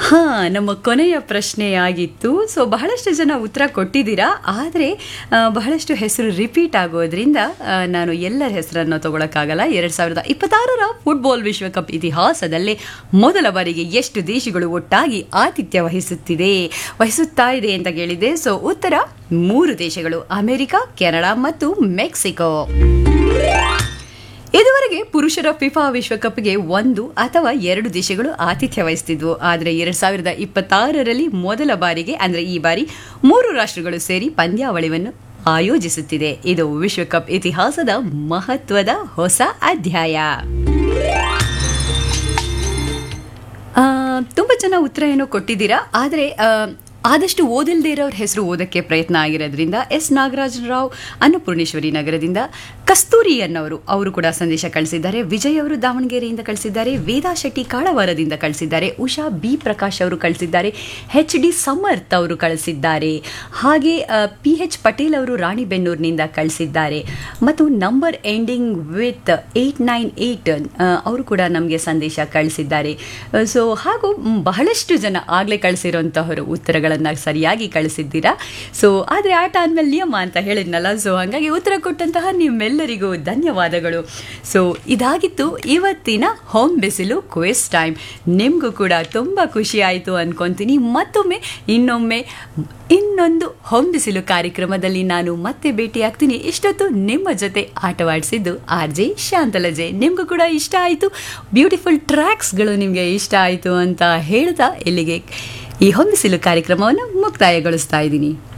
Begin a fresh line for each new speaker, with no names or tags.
ಹಾ ನಮ್ಮ ಕೊನೆಯ ಪ್ರಶ್ನೆ ಆಗಿತ್ತು ಸೊ ಬಹಳಷ್ಟು ಜನ ಉತ್ತರ ಕೊಟ್ಟಿದ್ದೀರಾ ಆದರೆ ಆ, ಬಹಳಷ್ಟು ಹೆಸರು ರಿಪೀಟ್ ಆಗೋದ್ರಿಂದ ಆ, ನಾನು ಎಲ್ಲರ ಹೆಸರನ್ನು ತಗೊಳಕ್ಕಾಗಲ್ಲ ಎರಡ್ ಸಾವಿರದ ಇಪ್ಪತ್ತಾರರ ಫುಟ್ಬಾಲ್ ವಿಶ್ವಕಪ್ ಇತಿಹಾಸದಲ್ಲೇ ಮೊದಲ ಬಾರಿಗೆ ಎಷ್ಟು ದೇಶಗಳು ಒಟ್ಟಾಗಿ ಆತಿಥ್ಯ ವಹಿಸುತ್ತಿದೆ ವಹಿಸುತ್ತಾ ಇದೆ ಅಂತ ಕೇಳಿದೆ ಸೊ ಉತ್ತರ ಮೂರು ದೇಶಗಳು ಅಮೆರಿಕ ಕೆನಡಾ ಮತ್ತು ಮೆಕ್ಸಿಕೋ ಇದುವರೆಗೆ ಪುರುಷರ ಫಿಫಾ ವಿಶ್ವಕಪ್ಗೆ ಒಂದು ಅಥವಾ ಎರಡು ದೇಶಗಳು ಆತಿಥ್ಯ ವಹಿಸುತ್ತಿದ್ವು ಆದರೆ ಎರಡ್ ಸಾವಿರದ ಇಪ್ಪತ್ತಾರರಲ್ಲಿ ಮೊದಲ ಬಾರಿಗೆ ಅಂದ್ರೆ ಈ ಬಾರಿ ಮೂರು ರಾಷ್ಟ್ರಗಳು ಸೇರಿ ಪಂದ್ಯಾವಳಿಯನ್ನು ಆಯೋಜಿಸುತ್ತಿದೆ ಇದು ವಿಶ್ವಕಪ್ ಇತಿಹಾಸದ ಮಹತ್ವದ ಹೊಸ ಅಧ್ಯಾಯ ಆ, ತುಂಬ ಜನ ಉತ್ತರ ಏನೋ ಕೊಟ್ಟಿದ್ದೀರಾ ಆದರೆ ಆ, ಆದಷ್ಟು ಓದಿಲ್ದೇ ಇರೋರ ಹೆಸರು ಓದಕ್ಕೆ ಪ್ರಯತ್ನ ಆಗಿರೋದ್ರಿಂದ ಎಸ್ ನಾಗರಾಜ ರಾವ್ ಅನ್ನಪೂರ್ಣೇಶ್ವರಿ ನಗರದಿಂದ ಕಸ್ತೂರಿ ಅನ್ನೋರು ಅವರು ಕೂಡ ಸಂದೇಶ ಕಳಿಸಿದ್ದಾರೆ ವಿಜಯ್ ಅವರು ದಾವಣಗೆರೆಯಿಂದ ಕಳಿಸಿದ್ದಾರೆ ವೇದಾ ಶೆಟ್ಟಿ ಕಾಳವಾರದಿಂದ ಕಳಿಸಿದ್ದಾರೆ ಉಷಾ ಬಿ ಪ್ರಕಾಶ್ ಅವರು ಕಳಿಸಿದ್ದಾರೆ ಎಚ್ ಡಿ ಸಮರ್ಥ್ ಅವರು ಕಳಿಸಿದ್ದಾರೆ ಹಾಗೆ ಪಿ ಎಚ್ ಪಟೇಲ್ ಅವರು ರಾಣಿಬೆನ್ನೂರಿನಿಂದ ಕಳಿಸಿದ್ದಾರೆ ಮತ್ತು number ending with eight nine eight ಅವರು ಕೂಡ ನಮಗೆ ಸಂದೇಶ ಕಳಿಸಿದ್ದಾರೆ ಸೊ ಹಾಗೂ ಮ್, ಬಹಳಷ್ಟು ಜನ ಆಗಲೇ ಕಳಿಸಿರೋಂತಹವರು ಉತ್ತರಗಳನ್ನು ಸರಿಯಾಗಿ ಕಳಿಸಿದ್ದೀರಾ ಸೊ ಆದರೆ ಆಟ ಆದ್ಮೇಲೆ ನಿಯಮ ಅಂತ ಹೇಳಿದ್ನಲ್ಲ ಸೊ ಹಾಗಾಗಿ ಉತ್ತರ ಕೊಟ್ಟಂತಹ ನಿಮ್ಮೆಲ್ಲರಿಗೂ ಧನ್ಯವಾದಗಳು ಸೊ ಇದಾಗಿತ್ತು ಇವತ್ತಿನ ಹೋಮ್ ಬಿಸಿಲು ಕ್ವಿಸ್ ಟೈಮ್ ನಿಮಗೂ ಕೂಡ ತುಂಬ ಖುಷಿ ಆಯಿತು ಅನ್ಕೊಂತೀನಿ ಮತ್ತೊಮ್ಮೆ ಇನ್ನೊಮ್ಮೆ ಇನ್ನೊಂದು ಹೊಂಬಿಸಿಲು ಕಾರ್ಯಕ್ರಮದಲ್ಲಿ ನಾನು ಮತ್ತೆ ಭೇಟಿಯಾಗ್ತೀನಿ ಇಷ್ಟೊತ್ತು ನಿಮ್ಮ ಜೊತೆ ಆಟವಾಡಿಸಿದ್ದು ಆರ್ ಜೆ ಶಾಂತಲಜೆ ನಿಮಗೂ ಕೂಡ ಇಷ್ಟ ಆಯಿತು ಬ್ಯೂಟಿಫುಲ್ ಟ್ರ್ಯಾಕ್ಸ್ಗಳು ನಿಮಗೆ ಇಷ್ಟ ಆಯಿತು ಅಂತ ಹೇಳ್ತಾ ಇಲ್ಲಿಗೆ ಈ ಹೊಂಬಿಸಿಲು ಕಾರ್ಯಕ್ರಮವನ್ನು ಮುಕ್ತಾಯಗೊಳಿಸ್ತಾ ಇದ್ದೀನಿ